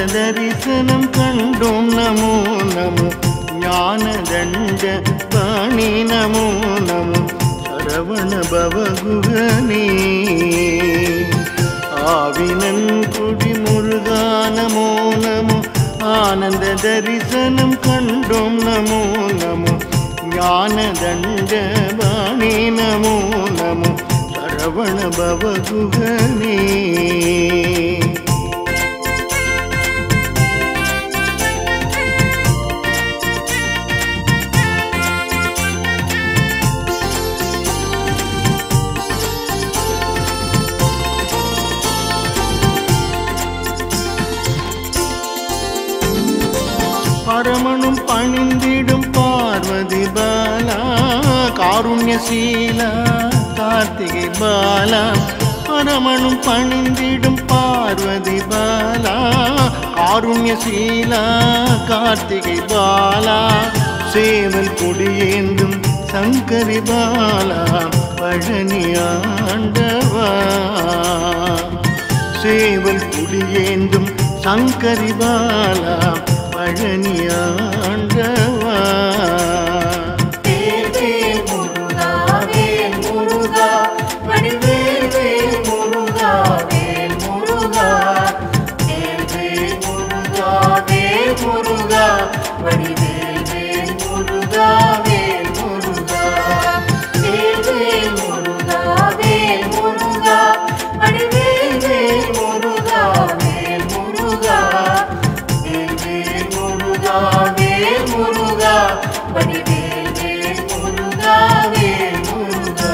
தரிசனம் கண்டோம் நமோ நமோ ஞான தண்ட பாணி நமோ நமோ சரவண பவகுகனே ஆவினன் குடி முருகா நமோ நமோ ஆனந்த தரிசனம் கண்டோம் நமோ நமோ ஞான தண்ட பாணி நமோ நமோ சரவண பவகுகனே பரமனும் பணிந்திடும் பார்வதி பாலா காருண்யசீலா கார்த்திகை பாலா பரமனும் பணிந்திடும் பார்வதி பாலா காருண்யசீலா கார்த்திகை பாலா சேவல் கொடியேந்தும் சங்கரி பாலா பழனி ஆண்டவா சேவல் குடியேந்தும் சங்கரி பாலா பழனி ஆண்டவா வேல் வேல் முருகா வேல் முருகா வடிவேல் வேல் முருகா வேல் முருகா வேல் வேல் முருகா வேல் முருகா வடிவேல் வேல் முருகா வேல் முருகா வேல் வேல் முருகா வேல் முருகா வடிவேல் வேல் முருகா வேல் முருகா வேல் வேல் முருகா வேல் முருகா வடிவேல் வேல் முருகா வேல் முருகா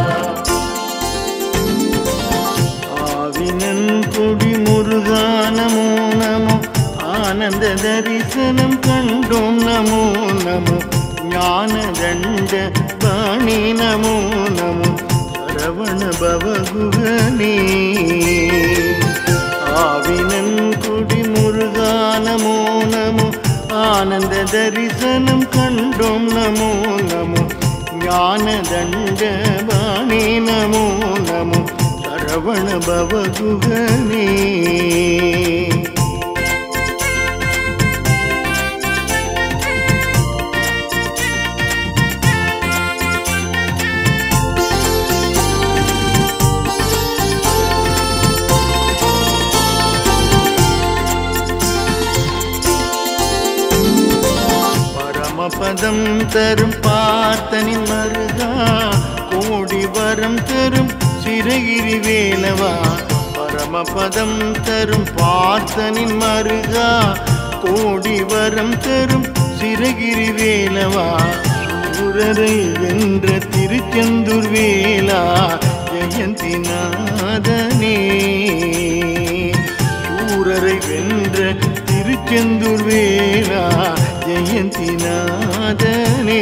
ஆவினன் கொடி முருகா நமோ நமோ ஆனந்த தரிசனம் கண்டோம் நமோ நமோ ஞான தண்ட பாணி நமோ நமோ சரவண பவகுகனே ஆவினன் கொடி முருகா நமோ நமோ ஆனந்த தரிசனம் கண்டோம் நமோ நமோ ஞான தண்ட பாணி நமோ நமோ சரவண பவகுகனே பரமபதம் தரும் பார்த்தனின் மருகா கோடி வரம் தரும் சிறகிரி வேலவா பரமபதம் தரும் பார்த்தனின் மருகா கோடி வரம் தரும் சிறகிரி வேலவா சூரரை வென்ற திருச்செந்தூர் வேலா ஜெயந்தி நாதனே சூரரை வென்ற திருச்செந்தூர் வேலா ஜெயந்தி நாதனே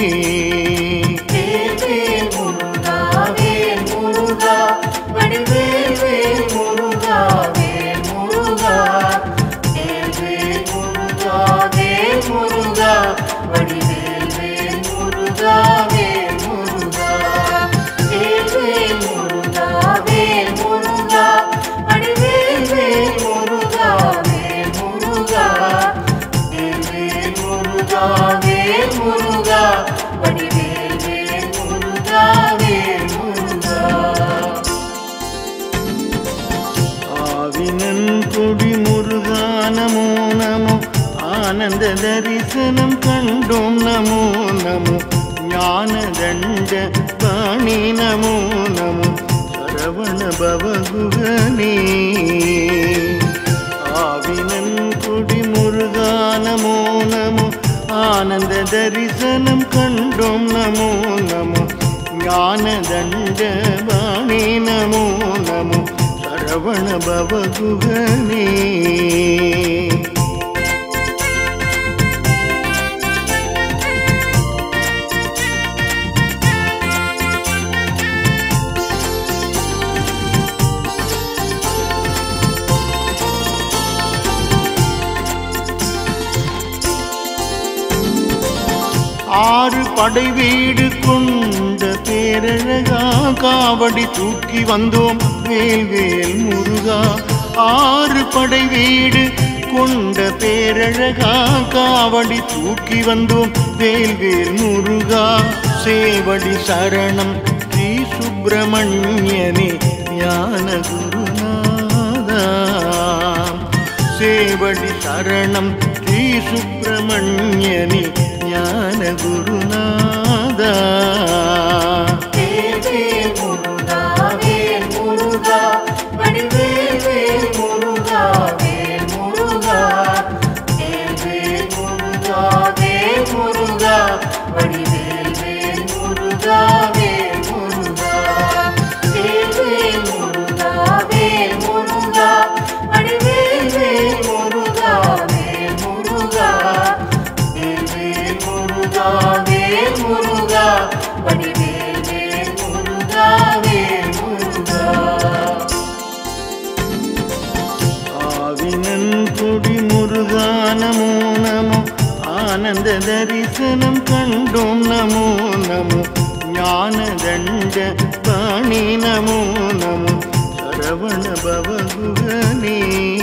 வேல் வேல் முருகா வேல் முருகா வடிவேல் வேல் முருகா வேல் முருகா வேல் வேல் முருகா வேல் முருகா வடிவேல் வேல் முருகா வேல் முருகா வேல் வேல் முருகா வேல் முருகா வடிவேல் வேல் முருகா வேல் முருகா வேல் வேல் முருகா வேல் முருகா வடிவேல் வேல் முருகா வேல் முருகா ஆவினன் கொடி முருகா நமோ நமோ ஆனந்த தரிசனம் கண்டோம் நமோ நமோ ஞான தண்ட பாணி நமோ நமோ சரவண பவகுகனே ஆவினன் கொடி முருகா நமோ நமோ ஆனந்த தரிசனம் கண்டோம் நமோ நமோ ஞான தண்ட பாணி நமோ நமோ சரவண பவகுகனே ஆறு படை வீடு கொண்ட பேரழகா காவடி தூக்கி வந்தோம் வேல் வேல் முருகா ஆறு படை வீடு கொண்ட பேரழகா காவடி தூக்கி வந்தோம் வேல்வேல் முருகா சேவடி சரணம் ஸ்ரீ சுப்பிரமணியனே ஞான குருநாதா சேவடி சரணம் ஸ்ரீ சுப்பிரமணியனே ஞான குருநாதா வேல்வேல் முருகா வேல் முருகா வடிவேல் வேல் முருகா வேல் முருகா வேல்வேல் முருகா வேல் முருகா வடிவேல் வேல் முருகா வேல் முருகா வேல்வேல் முருகா வேல் முருகா வடிவேல் வேல் முருகா வேல் முருகா வேல்வேல் முருகா வேல் முருகா வடிவேல் வேல் முருகா வேல் முருகா ஆவினன் கொடி முருகா நமோ நமோ ஆனந்த தரிசனம் கண்டோம் நமோ நமோ ஞான தண்ட பாணி நமோ நமோ சரவண பவகுகனே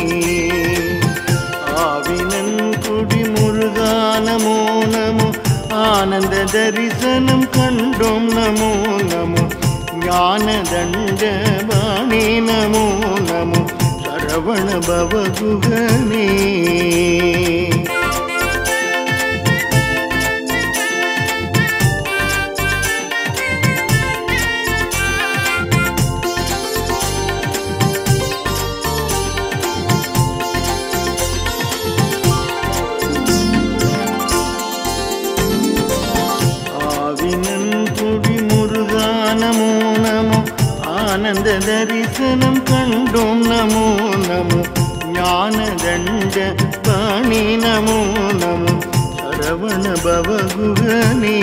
ஆவினன் கொடி முருகா நமோ நமோ ஆனந்த தரிசனம் கண்டோம் நமோ நமோ ஞான தண்ட பாணி நமோ நமோ சரவண பவகுகனே ஆவினன் கொடி முருகா நமோ நமோ ஆனந்த தரிசனம் கண்டோம் நமோ நமோ ஞான தண்ட பாணி நமோ நமோ சரவண பவகுகனே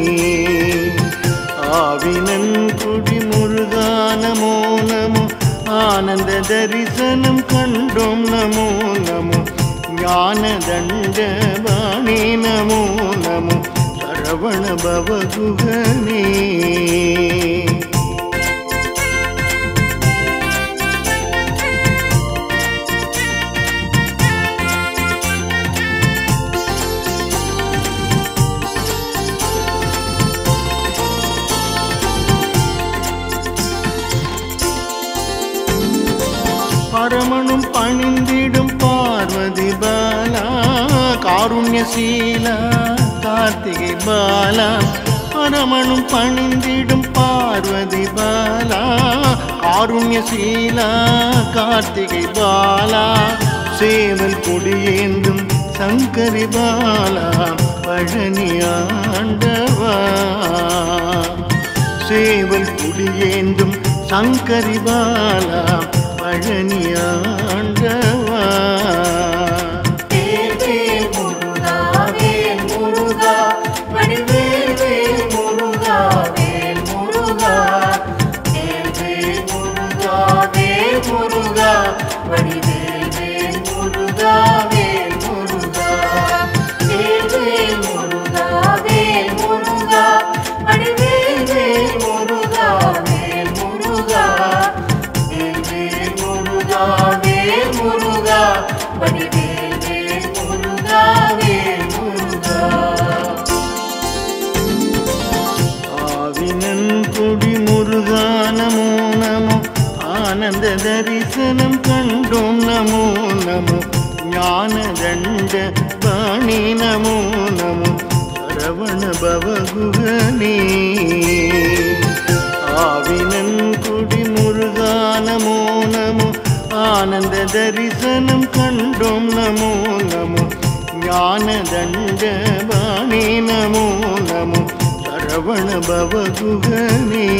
ஆவினன் கொடி முருகா நமோ நமோ ஆனந்த தரிசனம் கண்டோம் நமோ நமோ ஞான தண்ட பாணி நமோ நமோ சரவண பவகுகனே பரமனும் பணிந்திடும் பார்வதி பாலா காருண்யசீலா கார்த்திகை பாலா பரமனும் பணிந்திடும் பார்வதி பாலா காருண்யசீலா கார்த்திகை பாலா சேவல் கொடியேந்தும் சங்கரி பாலா பழனி ஆண்டவா சேவல் குடியேந்தும் சங்கரி பாலா பழனி ஆண்டவா வேல்வேல் முருகா வேல் முருகா வடிவேல் வேல் முருகா வேல் முருகா வேல்வேல் முருகா வேல் முருகா வடிவேல் வேல் முருகா வேல் முருகா வேல்வேல் முருகா வேல் முருகா வடிவேல் வேல் முருகா வேல் முருகா வேல்வேல் முருகா வேல் முருகா வடிவேல் வேல் முருகா வேல் முருகா ஆவினன் கொடி முருகா நமோ நமோ ஆனந்த தரிசனம் கண்டோம் நமோ நமோ ஞான தண்ட பாணி நமோ நமோ சரவண பவகுகனே ஆவினன் கொடி முருகா நமோ நமோ ஆனந்த தரிசனம் கண்டோம் நமோ நமோ ஞான தண்ட பாணி நமோ நமோ சரவண பவகுகனே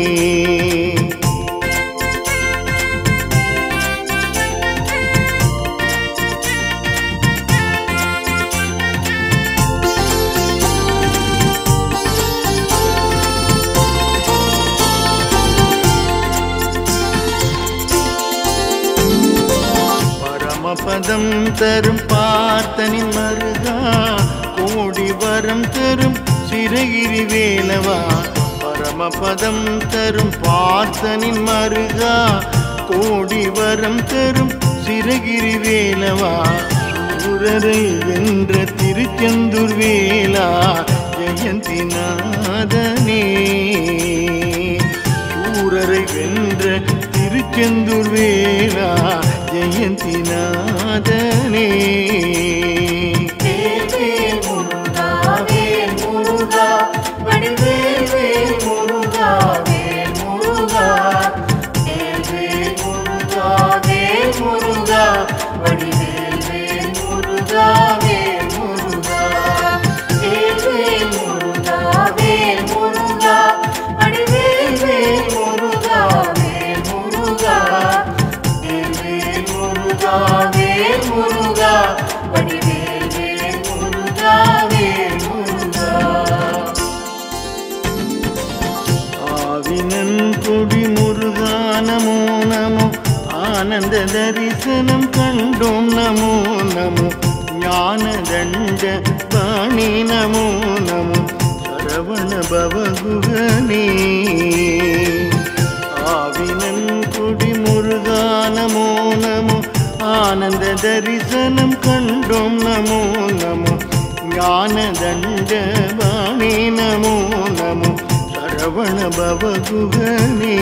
பரமபதம் தரும் பார்த்தனின் மருகா கோடி வரம் தரும் சிறகிரி வேலவா பரமபதம் தரும் பார்த்தனின் மருகா கோடி வரம் தரும் சிறகிரி வேலவா சூரரை வென்ற திருச்செந்தூர் வேலா ஜெயந்தி நாதனே சூரரை வென்ற திருச்செந்தூர் வேலா ஜெயந்தி நாதனே வேல் வேல் முருகா வேல் முருகா வடிவேல் வேல் முருகா வேல் முருகா வேல் வேல் முருகா வேல் முருகா வடிவேல் வேல் முருகா வேல் முருகா வேல் வேல் முருகா வேல் முருகா வடிவேல் வேல் முருகா வேல் முருகா வேல் வேல் முருகா வேல் முருகா வடிவேல் வேல் முருகா வேல் முருகா ஆவினன் கொடி முருகா நமோ நமோ ஆனந்த தரிசனம் கண்டோம் நமோ நமோ ஞான தண்ட பாணி நமோ நமோ சரவண பவகுகனே ஆவினன் கொடி முருகா நமோ நமோ ஆனந்த தரிசனம் கண்டோம் நமோ நமோ ஞான தண்ட பாணி நமோ நமோ சரவண பவகுகனே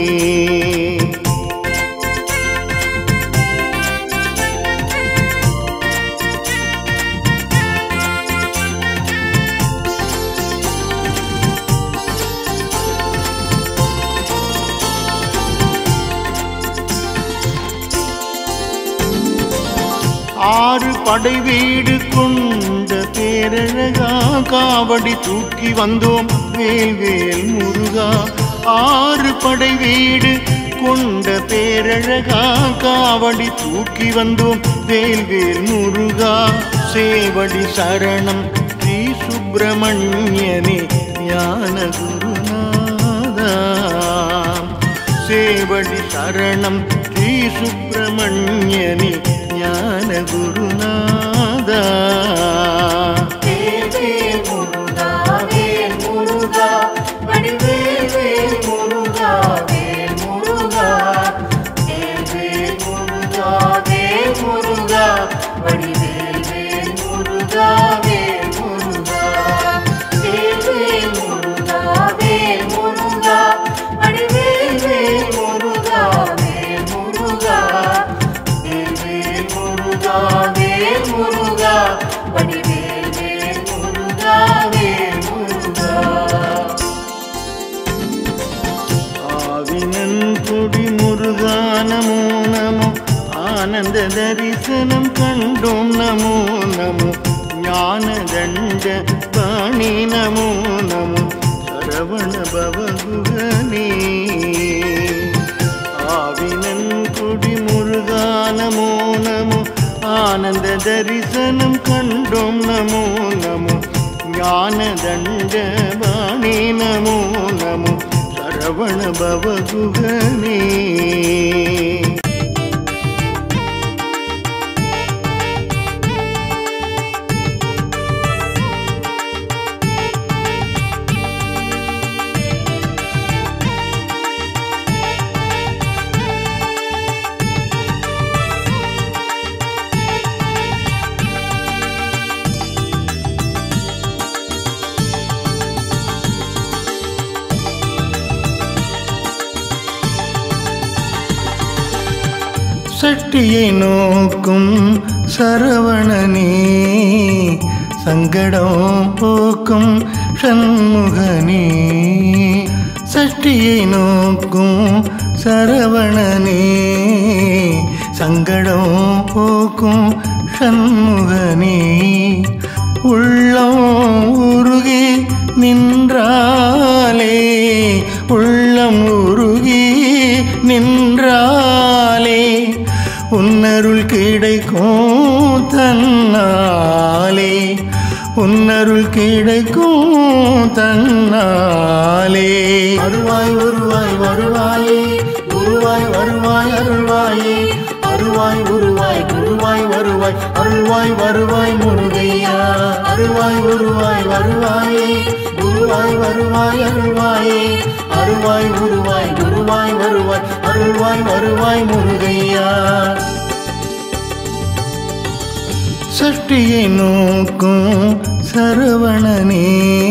ஆறு படை வீடு கொண்ட பேரழகா காவடி தூக்கி வந்தோம் வேல் வேல் முருகா ஆறு படை வீடு கொண்ட பேரழகா காவடி தூக்கி வந்தோம் வேல் வேல் முருகா சேவடி சரணம் ஸ்ரீ சுப்பிரமணியனே ஞான குருநாதா சேவடி சரணம் ஸ்ரீ சுப்பிரமணியனே ஞான குருநாதா வேல் வேல் முருகா வேல் முருகா வடிவேல் வேல் முருகா வேல் முருகா வேல் வேல் முருகா வேல் முருகா வடிவேல் வேல் முருகா வேல் முருகா வேல் வேல் முருகா வேல் முருகா வடிவேல் வேல் முருகா வேல் முருகா வேல் வேல் முருகா வேல் முருகா வடிவேல் வேல் முருகா வேல் முருகா ஆவினன் கொடி முருகா நமோ நமோ ஆனந்த தரிசனம் கண்டோம் நமோ நமோ ஞான தண்ட பாணி நமோ நமோ சரவண பவகுகனே ஆவினன் கொடி முருகா நமோ நமோ ஆனந்த தரிசனம் கண்டோம் நமோ நமோ ஞான தண்ட பாணி நமோ நமோ சரவண பவகுகனே சட்டியை நோக்கும் சரவணனே சங்கடம் போக்கும் சண்முகனே சட்டியை நோக்கும் சரவணனே சங்கடம் போக்கும் சண்முகனே உள்ளம் உருகி நின்றாலே உள்ளம் உருகி நின்றாலே உன்னருள் கிடைக்கும் தன்னாலே உன்னருள் கிடைக்கும் தன்னாலே வருவாய் வருவாய் வருவாயே குருவாய் வருவாய் அருள்வாயே அருவாய் உருவாய் குருவாய் வருவாய் அருள்வாய் வருவாய் முருகையா அருவாய் உருவாய் வருவாயே குருவாய் வருவாய் அருள்வாயே அருவாய் உருவாய் குருவாய் வருவாய் அருள்வாய் வருவாய் முருகையா சஷ்டியை நோக்கும் சரவணனே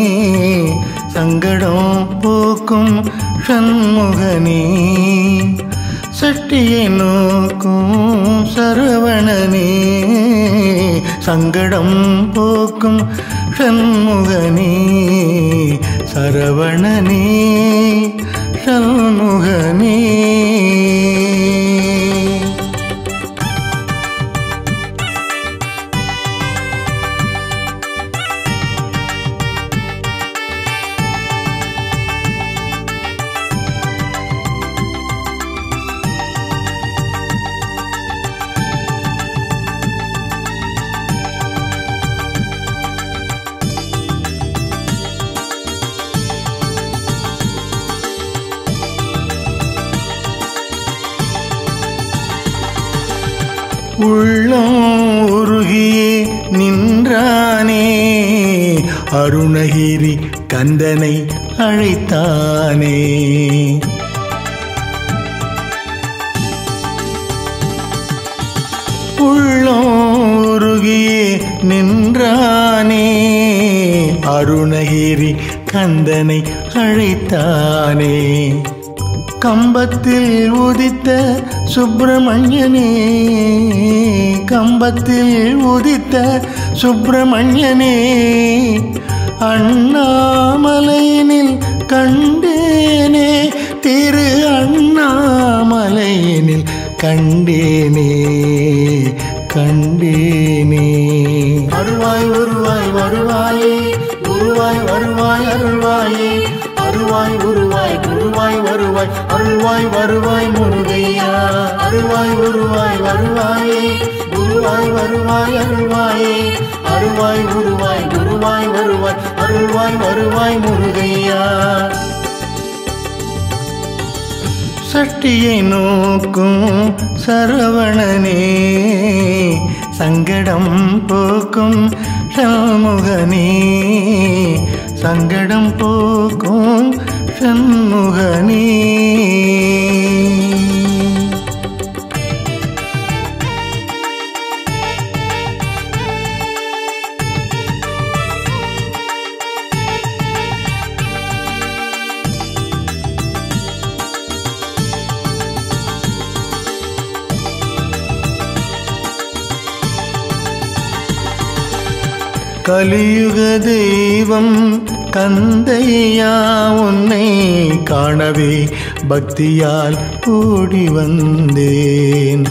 சங்கடம் போக்கும் சண்முகனே சஷ்டியை நோக்கும் சரவணனே சங்கடம் போக்கும் சண்முகனே சரவணனே சண்முகனே உள்ளம் உருகியே நின்றானே அருணகிரி கந்தனை அழைத்தானே உள்ளம் உருகியே நின்றானே அருணகிரி கந்தனை அழைத்தானே கம்பத்தில் உதித்த சுப்பிரமணியனே கம்பத்தில் உதித்த சுப்பிரமணியனே அண்ணாமலையினில் கண்டேனே திரு அண்ணாமலையினில் கண்டேனே கண்டேனே அருவாய் உருவாய் வருவாயே குருவாய் வருவாய் அருள்வாயே அருவாய் உருவாய் குருவாய் வருவாய் அருள்வாய் வருவாய் முருகையா அருவாய் உருவாய் வருவாயே குருவாய் வருவாய் அருள்வாயே அருவாய் உருவாய் குருவாய் வருவாய் அருள்வாய் வருவாய் முருகையா சட்டியை நோக்கும் சரவணனே சங்கடம் போக்கும் சண்முகனே சங்கடம் போக்கும் சண்முகனே கலியுக தெய்வம் கந்தையா உன்னை காணவே பக்தியால் ஓடி வந்தேன்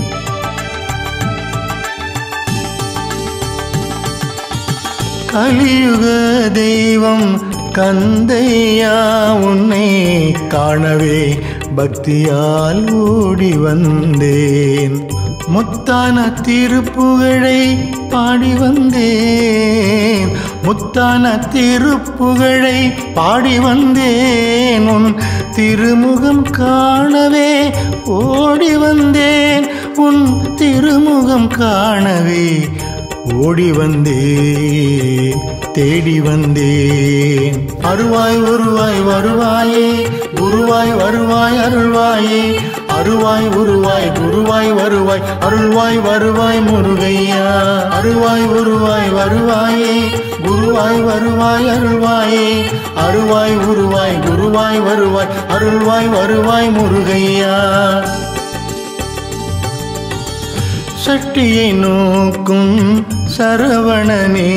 கலியுக தெய்வம் கந்தையா உன்னை காணவே பக்தியால் ஓடி வந்தேன் முத்தான திருப்புகழை பாடி வந்தேன் முத்தான திருப்புகழை பாடி வந்தேன் உன் திருமுகம் காணவே ஓடி வந்தேன் உன் திருமுகம் காணவே ஓடி வந்தேன் தேடி வந்தேன் அருவாய் உருவாய் வருவாயே குருவாய் வருவாய் அருள்வாயே அருவாய் உருவாய் குருவாய் வருவாய் அருள்வாய் வருவாய் முருகையா அருவாய் உருவாய் வருவாயே குருவாய் வருவாய் அருள்வாயே அருவாய் உருவாய் குருவாய் வருவாய் அருள்வாய் வருவாய் முருகையா சட்டியை நோக்கும் சரவணனே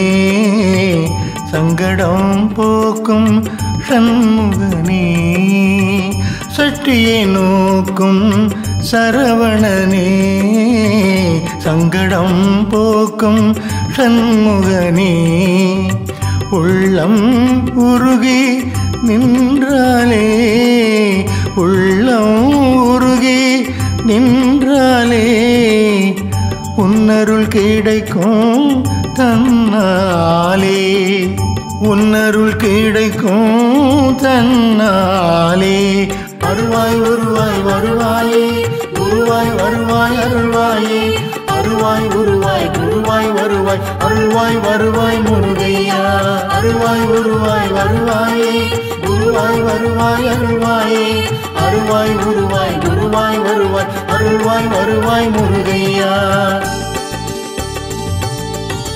சங்கடம் போக்கும் சண்முகனே சட்டியை நோக்கும் சரவணனே சங்கடம் போக்கும் சண்முகனே உள்ளம் உருகி நின்றாலே உள்ளம் உருகி நின்றாலே உன்னருள் கிடைக்கும் தன்னாலே உன்னருள் கிடைக்கும் தன்னாலே அருவாய் உருவாய் வருவாயே குருவாய் வருவாய் அருள்வாயே அருவாய் உருவாய் குருவாய் வருவாய் அருள்வாய் வருவாய் முருகையா அருவாய் உருவாய் வருவாயே குருவாய் வருவாய் அருள்வாயே அருவாய் உருவாய் குருவாய் வருவாய் அருள்வாய் வருவாய் முருகையா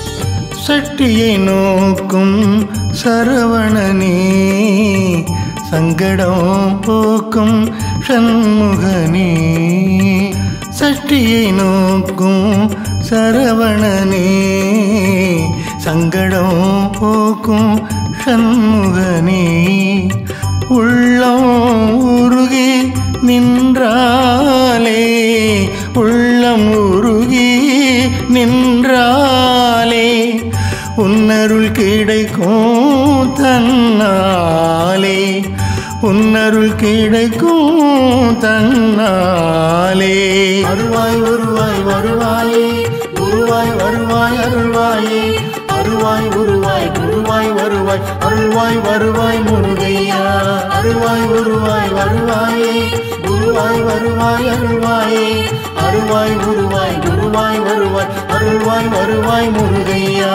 சட்டியை நோக்கும் சரவணனே சங்கடம் போக்கும் சண்முகனே சட்டியை நோக்கும் சரவணனே சங்கடம் போக்கும் சண்முகனே உள்ளம் உருகி நின்றாலே உள்ளம் உருகி நின்றாலே உன்னருள் கிடைக்கும் தன்னாலே உன்னருள் கிடைக்கும் தன்னாலே வருவாய் வருவாய் வருவாயே குருவாய் வருவாய் அருள்வாயே அருவாய் உருவாய் குருவாய் வருவாய் அருள்வாய் வருவாய் முருகையா அருவாய் உருவாய் வருவாயே குருவாய் வருவாய் அருள்வாயே அருவாய் உருவாய் குருவாய் வருவாய் அருள்வாய் வருவாய் முருகையா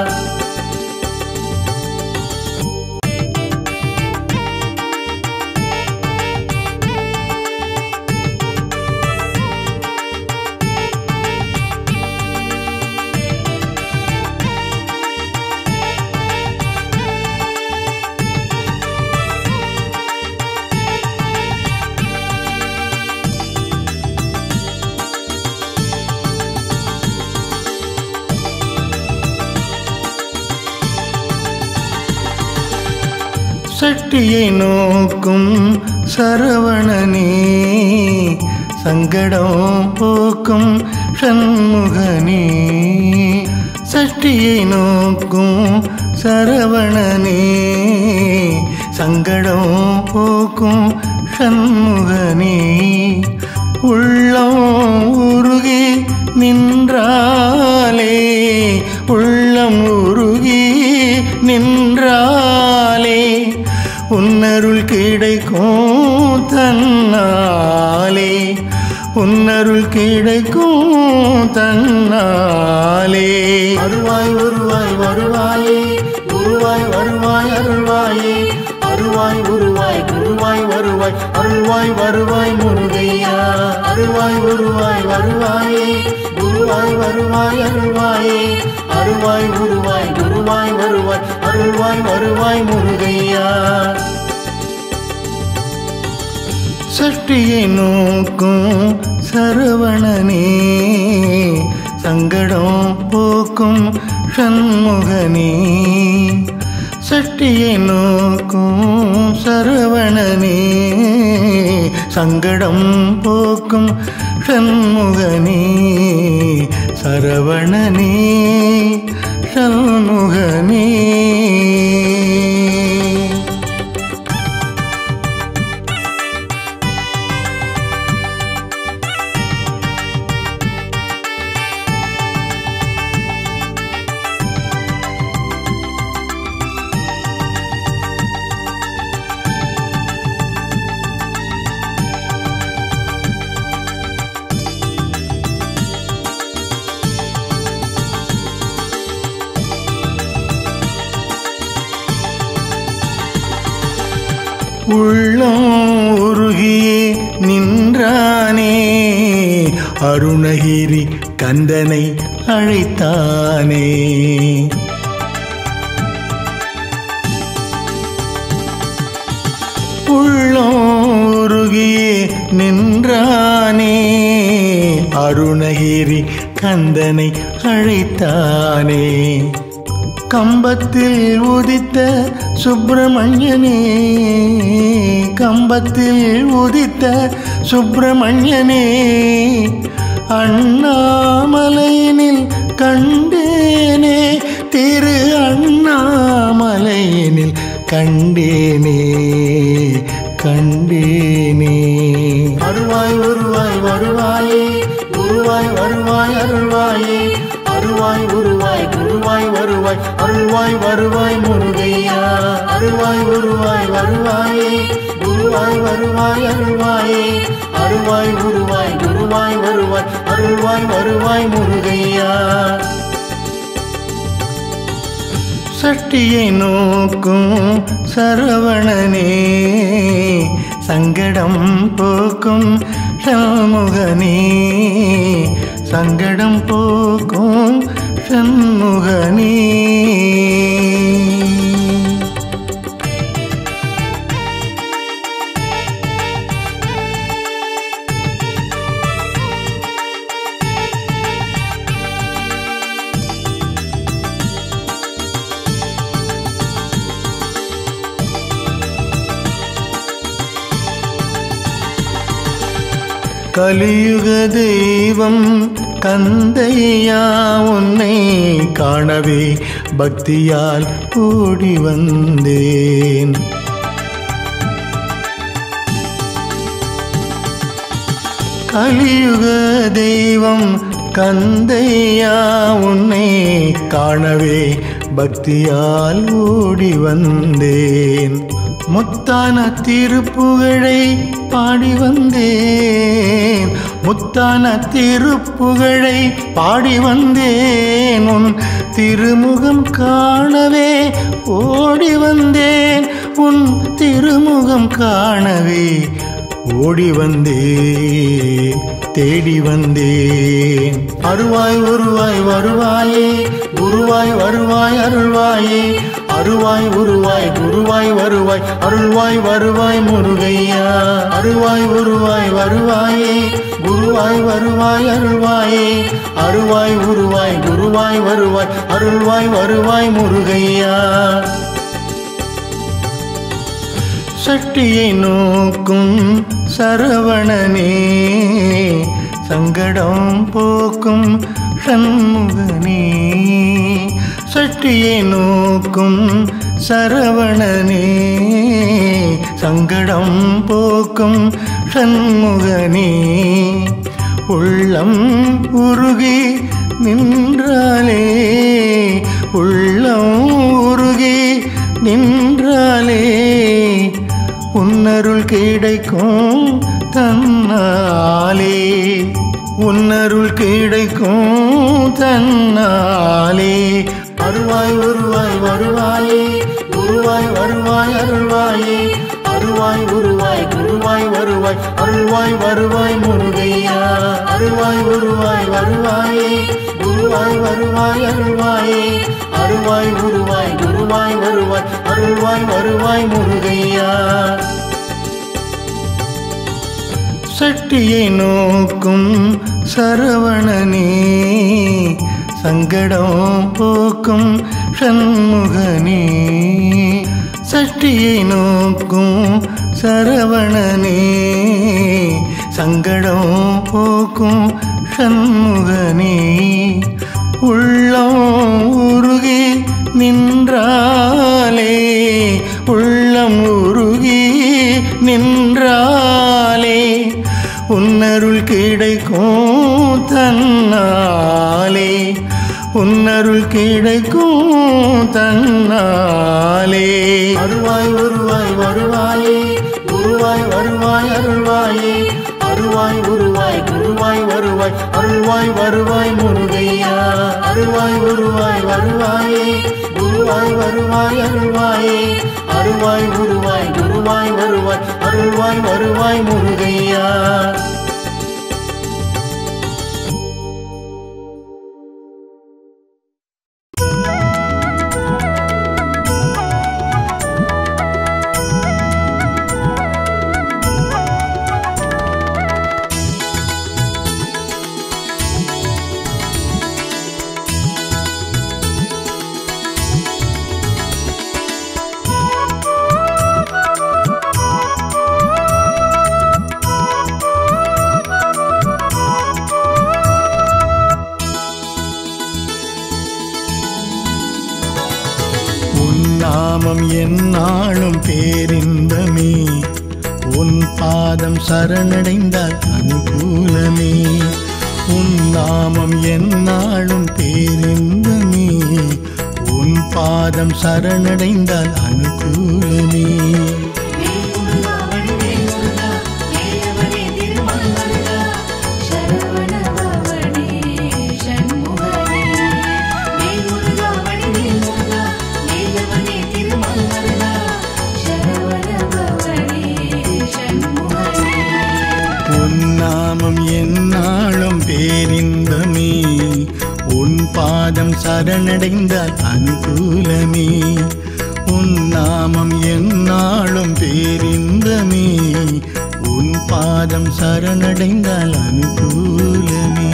சட்டியை நோக்கும் சரவணனே சங்கடம் போக்கும் சண்முகனே சட்டியை நோக்கும் சரவணனே சங்கடம் போக்கும் சண்முகனே உள்ளம் உருகி நின்றாலே உள்ளம் உருகி நின்றாலே உன்னருள் கிடைக்கும் தன்னாலே உன்னருள் கிடைக்கும் தன்னாலே அருவாய் உருவாய் வருவாயே குருவாய் வருவாய் அருள்வாயே அருவாய் உருவாய் குருவாய் வருவாய் அருள்வாய் வருவாய் முருகையா அருவாய் உருவாய் வருவாயே குருவாய் வருவாய் அருள்வாயே அருவாய் உருவாய் குருவாய் வருவாய் அருள்வாய் வருவாய் முருகையா சஷ்டியை நோக்கும் சரவணனே சங்கடம் போக்கும் சண்முகனே சஷ்டியை நோக்கும் சரவணனே சங்கடம் போக்கும் சண்முகனே சரவணனே சண்முகனே உள்ளம் உருகியே நின்றானே அருணகிரி கந்தனை அழைத்தானே உள்ளம் உருகியே நின்றானே அருணகிரி கந்தனை அழைத்தானே கம்பத்தில் உதித்த சுப்பிரமணியனே கம்பத்தில் உதித்த சுப்பிரமணியனே அண்ணாமலையினில் கண்டேனே திரு அண்ணாமலையினில் கண்டேனே கண்டேனே வருவாய் வருவாய் வருவாயே குருவாய் வருவாய் அருள்வாயே அருவாய் உருவாய் குருவாய் வருவாய் அருள்வாய் வருவாய் முருகையா அருவாய் உருவாய் வருவாயே குருவாய் வருவாய் அருள்வாயே அருவாய் உருவாய் குருவாய் வருவாய் அருள்வாய் வருவாய் முருகையா சட்டியை நோக்கும் சரவணனே சங்கடம் போக்கும் சண்முகனே சங்கடம் போக்கும் ஷண்முகனே கலியுக தெய்வம் கந்தையா உன்னை காணவே பக்தியால் ஓடி வந்தேன் கலியுக தெய்வம் கந்தையா உன்னை காணவே பக்தியால் ஓடி வந்தேன் முத்தான திருப்புகழை பாடி வந்தேன் முத்தான திருப்புகழை பாடி வந்தேன் உன் திருமுகம் காணவே ஓடி வந்தேன் உன் திருமுகம் காணவே ஓடி வந்தேன் தேடி வந்தேன் அருவாய் உருவாய் வருவாயே குருவாய் வருவாய் அருள்வாயே அருவாய் உருவாய் குருவாய் வருவாய் அருள்வாய் வருவாய் முருகையா அருவாய் உருவாய் வருவாயே குருவாய் வருவாய் அருள்வாயே அருவாய் உருவாய் குருவாய் வருவாய் அருள்வாய் வருவாய் முருகையா சட்டியை நோக்கும் சரவணனே சங்கடம் போக்கும் ஷண்முகனே சட்டியை நோக்கும் சரவணனே சங்கடம் போக்கும் ஷண்முகனே உள்ளம் உருகி நின்றாலே உள்ளம் உருகி நின்றாலே உன்னருள் கிடைக்கும் தன்னாலே உன்னருள் கிடைக்கும் தன்னாலே அருவாய் உருவாய் வருவாயே குருவாய் வருவாய் அருள்வாயே அருவாய் உருவாய் குருவாய் வருவாய் அருள்வாய் வருவாய் முருகையா அருவாய் உருவாய் வருவாயே குருவாய் வருவாய் அருள்வாயே அருவாய் உருவாய் குருவாய் வருவாய் அருள்வாய் வருவாய் முருகையா சட்டியை நோக்கும் சரவணனே சங்கடம் போக்கும் ஷண்முகனே சட்டியை நோக்கும் சரவணனே சங்கடம் போக்கும் ஷண்முகனே உள்ளம் உருகி நின்றாலே உள்ளம் உருகி நின்றாலே உன்னருள் கிடைக்கும் தன்னாலே உன்னருள் கிடைக்கும் தன்னாலே அருவாய் உருவாய் வருவாயே குருவாய் வருவாய் அருள்வாயே அருவாய் உருவாய் குருவாய் வருவாய் அருள்வாய் வருவாய் முருகையா அருவாய் உருவாய் வருவாயே குருவாய் வருவாய் அருள்வாயே அருவாய் உருவாய் குருவாய் வருவாய் அருள்வாய் வருவாய் முருகையா உன் நாமம் என்னாலும் பேரின்பமே உன் பாதம் சரணடைந்தால் அனுகூலமே உன் நாமம் என்னாலும் பேரின்பமே உன் பாதம் சரணடைந்தால் அனுகூலமே உன் நாமம் என்னாலும் பேரின்பமே உன் பாதம் சரணடைந்தால் அனுகூலமே உன் நாமம் எந்நாளும் பேரின்பமே உன் பாதம் சரணடைந்தால் அனுகூலமே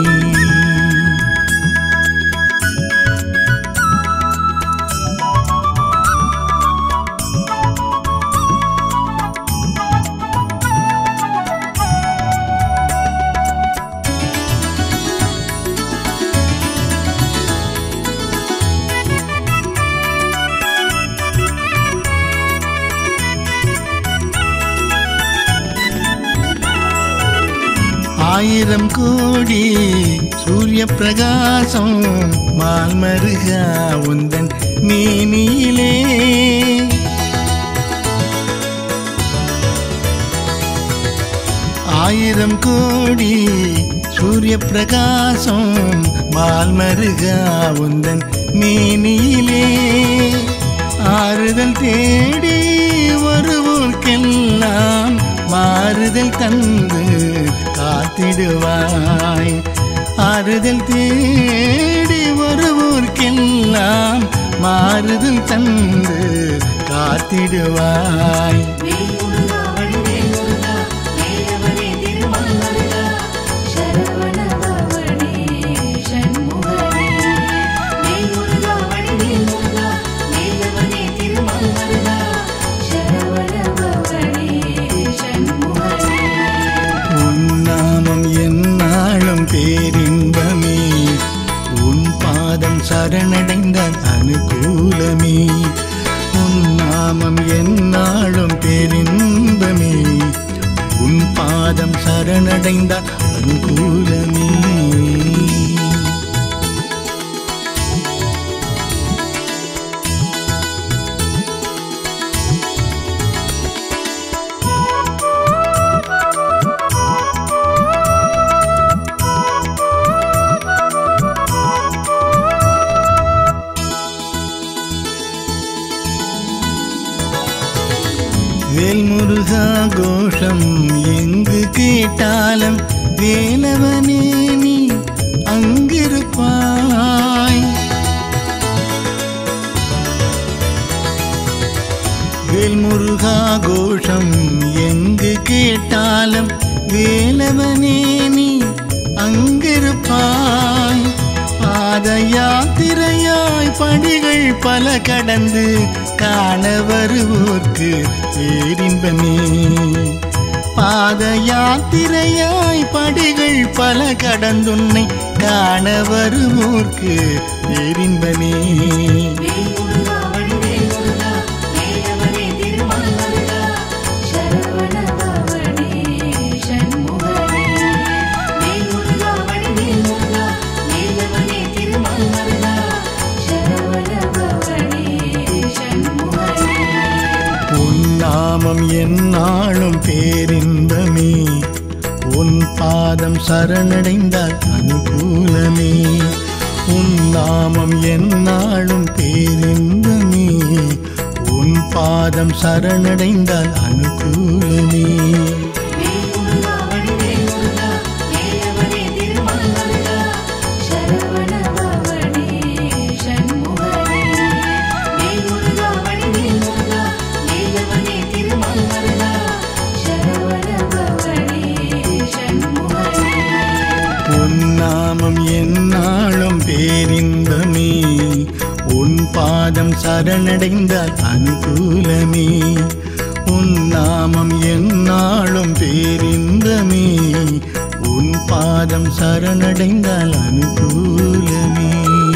ஆயிரம் கோடி சூரிய பிரகாசம் மால்மருகா உந்தன் மேனியிலே ஆயிரம் கோடி சூரிய பிரகாசம் மால்மருகா உந்தன் மேனியிலே ஆறுதல் தேடி வருவோர்க்கெல்லாம் மாறுதல் தந்து காத்திடுவாய் ஆறுதல் தேடி வருவோர்க்கெல்லாம் மாறுதல் தந்து காத்திடுவாய் வேல்முருகா வடிவேல்முருகா வேலவனே திருமால்மருகா சரவணபவனே சண்முகனே வேல்முருகா வடிவேல்முருகா வேலவனே திருமால்மருகா சரவணபவனே சண்முகனே உன் நாமம் எந்நாளும் பேரின்பமே உன் பாதம் சரணடைந்தால் அனுகூலமே உன் நாமம் எந்நாளும் பேரின்பமே உன் பாதம் சரணடைந்தால் அனுகூலமே வேல்முருகா கோஷம் எங்கு கேட்டாலும் வேலவனே நீ அங்கிருப்பாய் வேல்முருகா கோஷம் எங்கு கேட்டாலும் வேலவனே நீ அங்கிருப்பாய் பாத யாத்திரையாய் படிகள் பல கடந்து காண வருவோர்க்கு பேரின்பமே பாத யாத்திரையாய் படிகள் பல கடந்துன்னை காண வருவோர்க்கு பேரின்பமே வேல்முருகா வடிவேல்முருகா வேலவனே திருமால்மருகா சரவணபவனே சண்முகனே வேல்முருகா வடிவேல்முருகா வேலவனே திருமால்மருகா சரவணபவனே சண்முகனே உன் நாமம் எந்நாளும் பேரின்பமே உன் பாதம் சரணடைந்தால் அனுகூலமே உன் நாமம் எந்நாளும் பேரின்பமே உன் பாதம் சரணடைந்தால் அனுகூலமே வேல்முருகா வடிவேல்முருகா வேலவனே திருமால்மருகா சரவணபவனே சண்முகனே வேல்முருகா வடிவேல்முருகா வேலவனே திருமால்மருகா சரவணபவனே சண்முகனே உன் நாமம் எந்நாளும் பேரின்பமே உன் பாதம் சரணடைந்தால் அனுகூலமே உன் நாமம் எந்நாளும் பேரின்பமே உன் பாதம் சரணடைந்தால் அனுகூலமே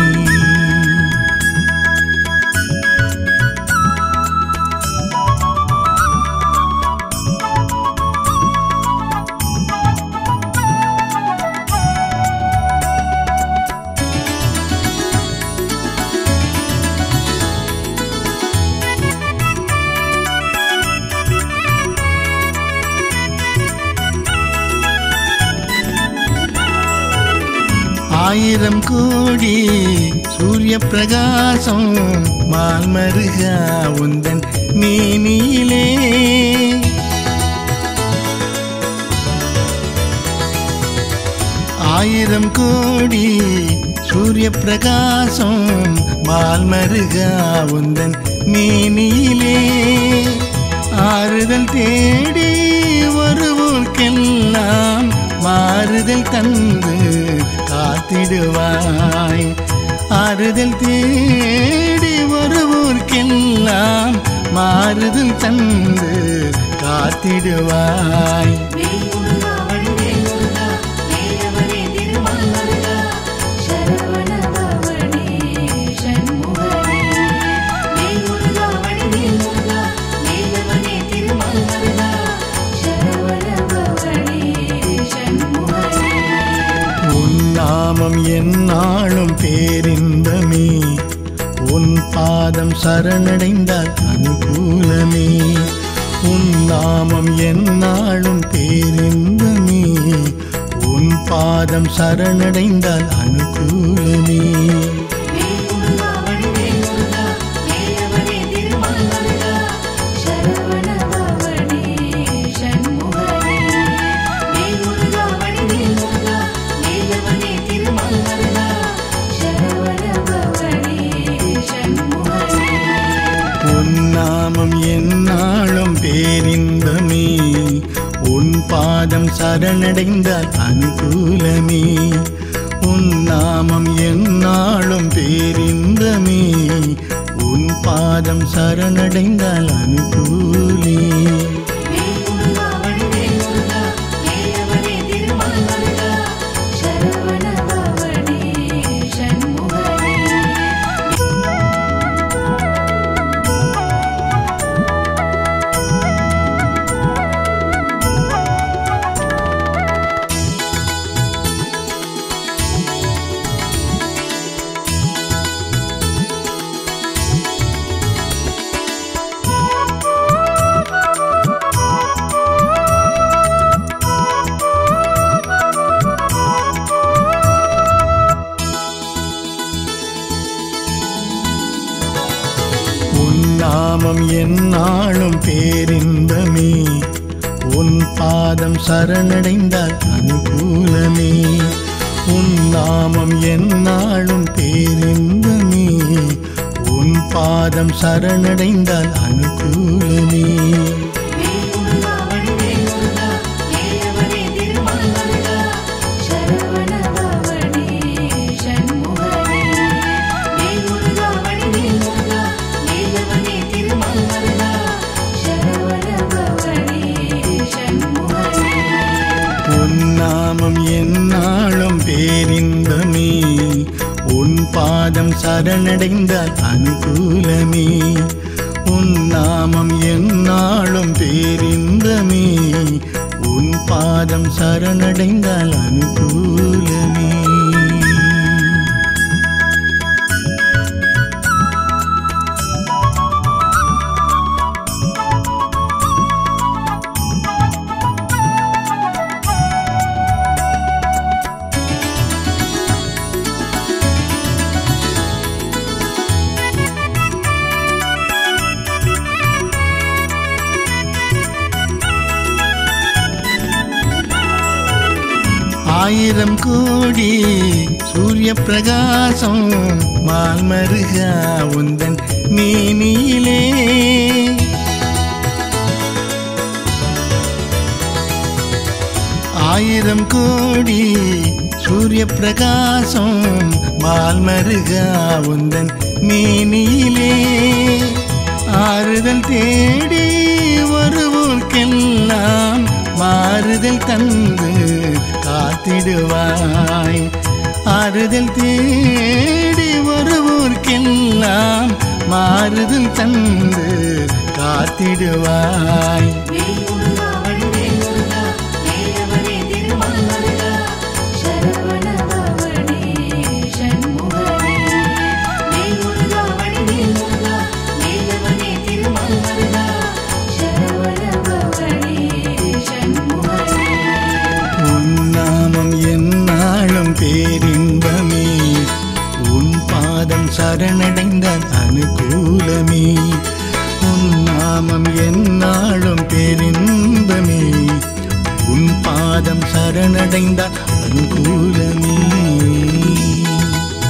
ஆயிரம் கோடி சூரிய பிரகாசம் மால்மருகா உந்தன் மேனியிலே ஆயிரம் கோடி சூரிய பிரகாசம் மால்மருகா உந்தன் மேனியிலே ஆறுதல் தேடி வருவோர்க்கெல்லாம் மாறுதல் தந்து காத்திடுவாய் ஆறுதல் தேடி வருவோர்க்கெல்லாம் மாறுதல் தந்து காத்திடுவாய் வேல்முருகா வடிவேல்முருகா வேலவனே திருமால் மருகா சரவண பவனே சண்முகனே வேல்முருகா வடிவேல்முருகா வேலவனே திருமால் மருகா சரவண பவனே சண்முகனே உன் நாமம் என்னாலும் பேரின்பமே உன் பாதம் சரணடைந்தால் அனுகூலமே உன் நாமம் என்னாலும் பேரின்பமே உன் பாதம் சரணடைந்தால் அனுகூலமே வேல்முருகா வடிவேல்முருகா வேலவனே திருமால் மருகா சரவண பவனே சண்முகனே வேல்முருகா வடிவேல்முருகா வேலவனே திருமால் மருகா சரவண பவனே சண்முகனே உன் நாமம் என்னாலும் பேரின்பமே உன் பாதம் சரணடைந்தால் அனுகூலமே உன் நாமம் என்னாலும் பேரின்பமே உன் பாதம் சரணடைந்தால் அனுகூலே வேல்முருகா வடிவேல்முருகா வேலவனே திருமால் மருகா சரவண பவனே சண்முகனே உன் நாமம் என்னாலும் பேரின்பமே உன் பாதம் சரணடைந்தால் அனுகூலமே உன் நாமம் என்னாலும் பேரின்பமே உன் பாதம் சரணடைந்தால் அனுகூலமே வேல்முருகா வடிவேல்முருகா வேலவனே திருமால் மருகா சரவண பவனே சண்முகனே வேல்முருகா வடிவேல்முருகா வேலவனே திருமால் மருகா சரவண பவனே சண்முகனே உன் நாமம் என்னாலும் பேரின்பமே உன் பாதம் சரணடைந்தால் அனுகூலமே உன் நாமம் என்னாலும் பேரின்பமே உன் பாதம் சரணடைந்தால் அனுகூலமே ஆயிரம் கோடி சூரிய பிரகாசம் மால்மருகா உந்தன் மேனியிலே ஆயிரம் கோடி சூரிய பிரகாசம் மால்மருகா உந்தன் மேனியிலே ஆறுதல் தேடி வருவோர்க்கெல்லாம் மாறுதல் தந்து காத்திடுவாய் ஆறுதல் தேடி வருவோர்க்கெல்லாம் மாறுதல் தந்து காத்திடுவாய் வேல்முருகா வடிவேல்முருகா வேலவனே திருமால் மருகா சரவண பவனே சண்முகனே வேல்முருகா வடிவேல்முருகா வேலவனே திருமால் மருகா சரவண பவனே சண்முகனே உன் நாமம் என்னாலும் பேரின்பமே உன் பாதம் சரணடைந்தால் அனுகூலமே உன் நாமம் என்னாலும் பேரின்பமே உன் பாதம் சரணடைந்தால் அனுகூலமே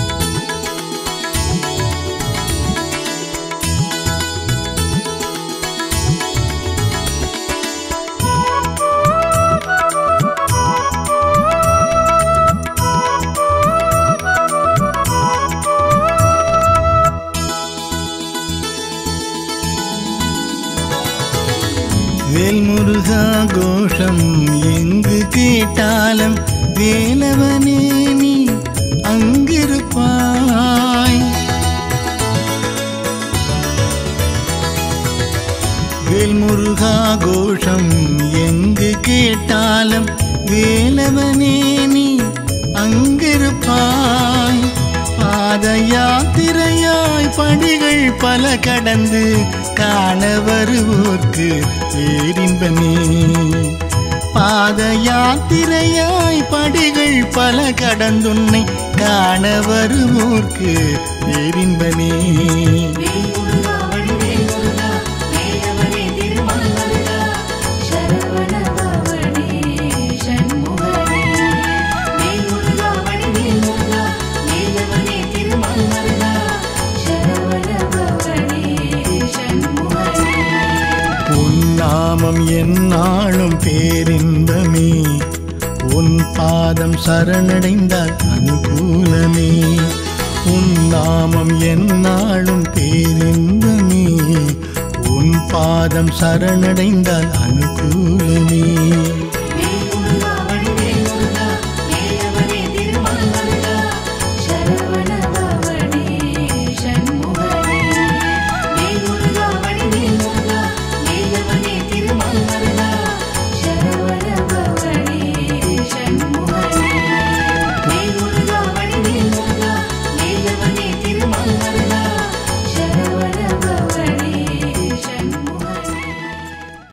கோஷம் எங்கு கேட்டாலும் வேலவனே நீ அங்கிருப்பாய் வேல்முருகா கோஷம் எங்கு கேட்டாலும் வேலவனே நீ அங்கிருப்பாய் பாத யாத்திரையாய் படிகள் பல கடந்து காண வருவோர்க்கு பேரின்பமே பாத யாத்திரையாய் படிகள் பல கடந்துன்னை காண வருவோர்க்கு பேரின்பமே வேல்முருகா வடிவேல் முருகா வேலவனே திருமல்லருகா சரவண பவனே சண்முகனே வேல்முருகா வடிவேல் முருகா வேலவனே திருமல்லருகா சரவண பவனே சண்முகனே உன் நாமம் என்னாலும் பேரின்பமே உன் பாதம் சரணடைந்தால் அனுகூலமே உன் நாமம் என்னாலும் பேரின்பமே உன் பாதம் சரணடைந்தால் அனுகூலமே